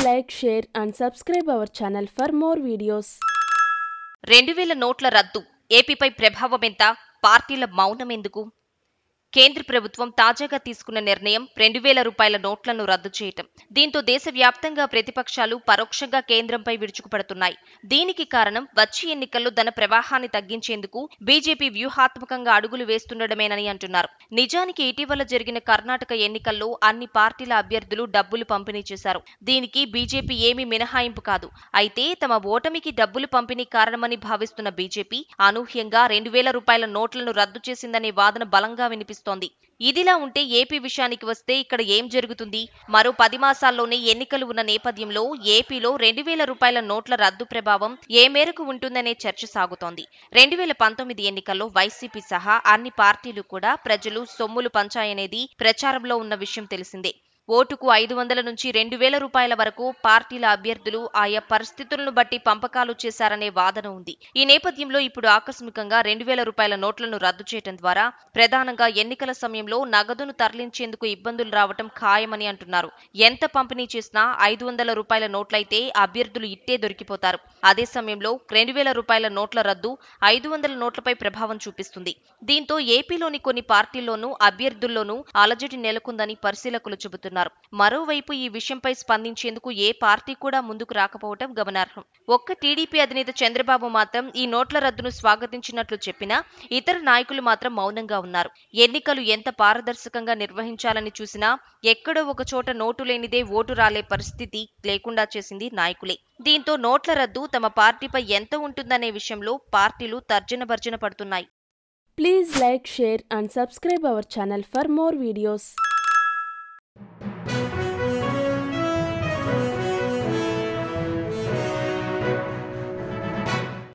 like, share, and subscribe our channel for more videos. రెండు వేల నోట్ల రద్దు ఏపీపై ప్రభావం ఎంత పార్టీల మౌనం ఎందుకు కేంద్ర ప్రభుత్వం తాజాగా తీసుకున్న నిర్ణయం రెండు వేల రూపాయల నోట్లను రద్దు చేయటం దీంతో దేశవ్యాప్తంగా ప్రతిపక్షాలు పరోక్షంగా కేంద్రంపై విరుచుకుపడుతున్నాయి దీనికి కారణం వచ్చే ఎన్నికల్లో ధన ప్రవాహాన్ని తగ్గించేందుకు బీజేపీ వ్యూహాత్మకంగా అడుగులు వేస్తుండడమేనని అంటున్నారు నిజానికి ఇటీవల జరిగిన కర్ణాటక ఎన్నికల్లో అన్ని పార్టీల అభ్యర్థులు డబ్బులు పంపిణీ చేశారు దీనికి బీజేపీ ఏమీ మినహాయింపు కాదు అయితే తమ ఓటమికి డబ్బులు పంపిణీ కారణమని భావిస్తున్న బీజేపీ అనూహ్యంగా రెండు వేల రూపాయల నోట్లను రద్దు చేసిందనే వాదన బలంగా వినిపిస్తోంది ఇదిలా ఉంటే ఏపీ విషయానికి వస్తే ఇక్కడ ఏం జరుగుతుంది మరో పది మాసాల్లోనే ఎన్నికలు ఉన్న నేపథ్యంలో ఏపీలో రెండు వేల రూపాయల నోట్ల రద్దు ప్రభావం ఏ మేరకు ఉంటుందనే చర్చ సాగుతోంది రెండు వేల పంతొమ్మిది ఎన్నికల్లో వైసీపీ సహా అన్ని పార్టీలు కూడా ప్రజలు సొమ్ములు పంచాయనేది ప్రచారంలో ఉన్న విషయం తెలిసిందే ఓటుకు ఐదు వందల నుంచి రెండు వేల రూపాయల వరకు పార్టీల అభ్యర్థులు ఆయా పరిస్థితులను బట్టి పంపకాలు చేశారనే వాదన ఉంది ఈ నేపథ్యంలో ఇప్పుడు ఆకస్మికంగా రెండు వేల రూపాయల నోట్లను రద్దు చేయడం ద్వారా ప్రధానంగా ఎన్నికల సమయంలో నగదును తరలించేందుకు ఇబ్బందులు రావటం ఖాయమని అంటున్నారు ఎంత పంపిణీ చేసినా ఐదు వందల రూపాయల నోట్లయితే అభ్యర్థులు ఇట్టే దొరికిపోతారు అదే సమయంలో రెండు వేల రూపాయల నోట్ల రద్దు ఐదు వందల నోట్లపై ప్రభావం చూపిస్తుంది దీంతో ఏపీలోని కొన్ని పార్టీల్లోనూ అభ్యర్థుల్లోనూ అలజడి నెలకొందని పరిశీలకులు చెబుతున్నారు మరోవైపు ఈ విషయంపై స్పందించేందుకు ఏ పార్టీ కూడా ముందుకు రాకపోవటం గమనార్హం ఒక్క టీడీపీ అధినేత చంద్రబాబు మాత్రం ఈ నోట్ల రద్దును స్వాగతించినట్లు చెప్పినా ఇతర నాయకులు మాత్రం మౌనంగా ఉన్నారు ఎన్నికలు ఎంత పారదర్శకంగా నిర్వహించాలని చూసినా ఎక్కడో ఒక చోట నోటు లేనిదే ఓటు రాలే పరిస్థితి లేకుండా చేసింది నాయకులే దీంతో నోట్ల రద్దు తమ పార్టీపై ఎంత ఉంటుందనే విషయంలో పార్టీలు తర్జన భర్జన పడుతున్నాయి Please like, share, and subscribe our channel for more videos.